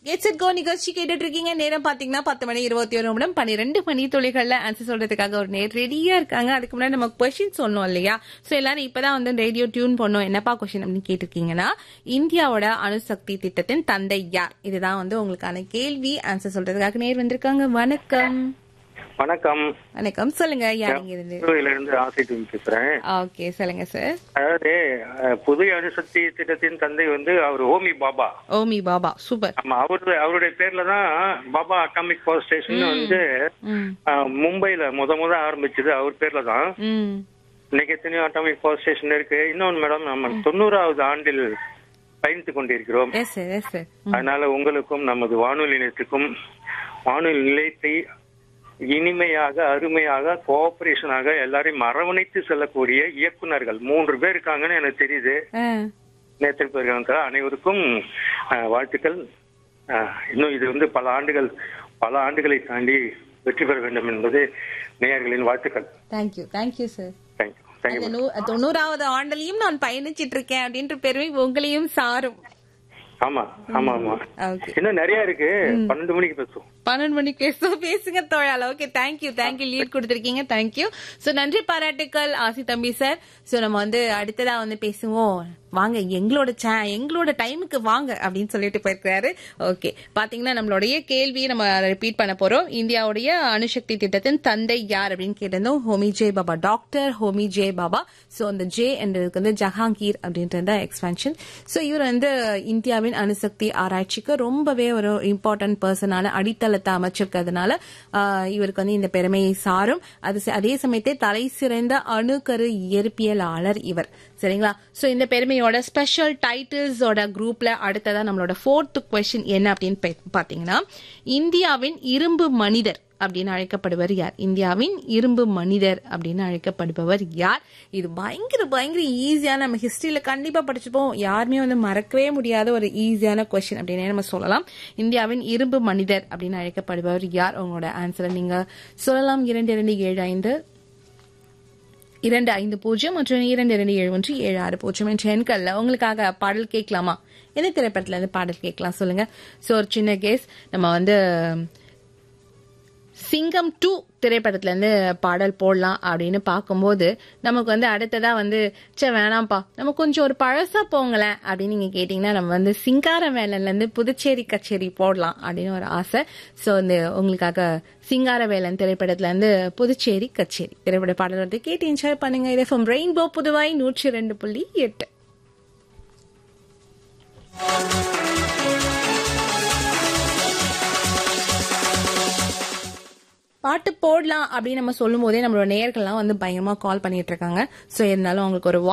gets it go நிகழ்ச்சி கேட்டுட்டு இருக்கீங்க நேரம் பாத்தீங்கன்னா பத்து மணி இருபத்தி ஒரு நிமிடம் பன்னிரெண்டு மணி துளிகள்ல ஆன்சர் சொல்றதுக்காக ஒரு நேர் ரெடியா இருக்காங்க அதுக்கு முன்னாடி நம்ம கொஸ்டின் சொன்னோம் இல்லையா சோ எல்லாரும் இப்பதான் வந்து ரேடியோ டியூன் பண்ணோம் என்னப்பா கொஸ்டின் அப்படின்னு கேட்டிருக்கீங்கன்னா இந்தியாவோட அணுசக்தி திட்டத்தின் தந்தை யார் இதுதான் வந்து உங்களுக்கான கேள்வி ஆன்சர் சொல்றதுக்காக நேர் வந்திருக்காங்க வணக்கம் வணக்கம் வணக்கம் சொல்லுங்க யாருங்க இருந்து புதுவையில இருந்து ஆசை டிவி பேசுறேன் ஓகே சொல்லுங்க சார் அதாவது அஹ், புது அணுசக்தி திட்டத்தின் தந்தை வந்து அவர் ஹோமி பாபா ஓமி பாபா சூப்பர் ஆமா அவரு அவருடைய பேர்ல தான் பாபா அட்டாமிக் பவர் ஸ்டேஷன் வந்து ம் அஹ், மும்பைல முத முத ஆரம்பிச்சது அவர் பேர்ல தான் ம் இன்னைக்கு எத்தனையோ அட்டாமிக் பவர் ஸ்டேஷன் இருக்கு இன்னொன்னு மேடம் நம்ம தொண்ணூறாவது ஆண்டில் பயணித்துக் கொண்டிருக்கிறோம் எஸ் சார் எஸ் சார் அதனால உங்களுக்கும் நமது வானொலி நிலையத்துக்கும் வானொலி நிலையத்தை இனிமையாக அருமையாக கோஆபரேஷனாக எல்லாரையும் அரவணைத்து செல்லக்கூடிய இயக்குனர்கள் மூன்று பேர் இருக்காங்கன்னு எனக்கு தெரியுது ஆ நேற்று போயிருக்காங்க அனைவருக்கும் அஹ், வாழ்த்துக்கள் அஹ், இன்னும் இது வந்து பல ஆண்டுகள் பல ஆண்டுகளை தாண்டி வெற்றி பெற வேண்டும் என்பது நேயர்களின் வாழ்த்துக்கள் thank you thank you sir thank you thank you அந்த நூ- தொண்ணூறாவது ஆண்டுலயும் நான் பயணிச்சிட்டு இருக்கேன் அப்படின்ற பெருமை உங்களையும் சாரும் ஆமா ஆமா ஆமா ஓகே இன்னும் நிறைய இருக்கு பன்னெண்டு மணிக்கு பேசுவோம் பன்னெண்டு மணிக்கு பேச பேசுங்க தோழால ஓகே தேங்க்யூ தேங்க்யூ லீட் கொடுத்துருக்கீங்க தேங்க்யூ சோ நன்றி பாராட்டுக்கள் ஆசி தம்பி சார் சோ நம்ம வந்து அடுத்ததா வந்து பேசுவோம் வாங்க எங்களோட சே எங்களோட டைமுக்கு வாங்க அப்படின்னு சொல்லிட்டு போயிருக்காரு ஓகே பாத்தீங்கன்னா நம்மளுடைய கேள்வியை நம்ம ரிப்பீட் பண்ண போறோம் இந்தியாவுடைய அணுசக்தி திட்டத்தின் தந்தை யார் அப்படின்னு கேட்டிருந்தோம் Homi J Bhabha doctor Homi J Bhabha so அந்த ஜே என்றதுக்கு வந்து ஜஹாங்கீர் அப்படின்றது எக்ஸ்பென்ஷன் சோ இவர் வந்து இந்தியாவின் அணுசக்தி ஆராய்ச்சிக்கு ரொம்பவே ஒரு இம்பார்ட்டன்ட் பர்சனான அடித்தளத்தை அமைச்சிருக்கிறதுனால ஆஹ், இவருக்கு வந்து இந்த பெருமையை சாரும் அது ச- அதே சமயத்தை தலை சிறந்த அணுக்கரு இயற்பியலாளர் இவர் சரிங்களா சோ இந்த பெருமையோட ஸ்பெஷல் டைட்டில்ஸோட குரூப்ல அடுத்ததா நம்மளோட ஃபோர்த் கொஸ்டின் என்ன அப்படின்னு பே- பாத்தீங்கன்னா இந்தியாவின் இரும்பு மனிதர் அப்படின்னு அழைக்கப்படுவர் யார் இந்தியாவின் இரும்பு மனிதர் அப்படின்னு அழைக்கப்படுபவர் யார் இது பயங்கர பயங்கர ஈஸியான நம்ம ஹிஸ்டரியில கண்டிப்பா படிச்சுப்போம் யாருமே வந்து மறக்கவே முடியாத ஒரு ஈஸியான கொஸ்டின் அப்படின்னே நம்ம சொல்லலாம் இந்தியாவின் இரும்பு மனிதர் அப்படின்னு அழைக்கப்படுபவர் யார் உங்களோட ஆன்சரை நீங்க சொல்லலாம் இரண்டு இரண்டு ஏழு ஐந்து இரண்டு ஐந்து பூஜ்ஜியம் மற்றும் இரண்டு இரண்டு ஏழு ஒன்று ஏழு ஆறு பூஜ்ஜியம் என்ற எண்கள்ல உங்களுக்காக பாடல் கேட்கலாமா எந்த திரைப்படத்துல இருந்து பாடல் கேட்கலாம் சொல்லுங்க சோ ஒரு சின்ன கேஸ் நம்ம வந்து சிங்கம் டூ திரைப்படத்துல இருந்து பாடல் போடலாம் அப்படின்னு பார்க்கும்போது நமக்கு வந்து அடுத்ததா வந்து சே வேணாம்ப்பா நம்ம கொஞ்சம் ஒரு பழசா போங்களேன் அப்படின்னு நீங்க கேட்டீங்கன்னா நம்ம வந்து சிங்கார வேலன்ல இருந்து புதுச்சேரி கச்சேரி போடலாம் அப்படின்னு ஒரு ஆசை சோ இந்த உங்களுக்காக சிங்கார வேலன் திரைப்படத்துல இருந்து புதுச்சேரி கச்சேரி திரைப்பட பாடல் வந்து கேட்டு என்ஜாய் பண்ணுங்க இது ஃப்ரம் ரெயின்போ புதுவாய் நூற்றி ரெண்டு புள்ளி எட்டு பாட்டு போடலாம் அப்படின்னு நம்ம சொல்லும் போதே நம்மளோட நேயர்கள்லாம் வந்து பயங்கரமா கால் பண்ணிட்டு இருக்காங்க சோ இருந்தாலும் அவங்களுக்கு ஒரு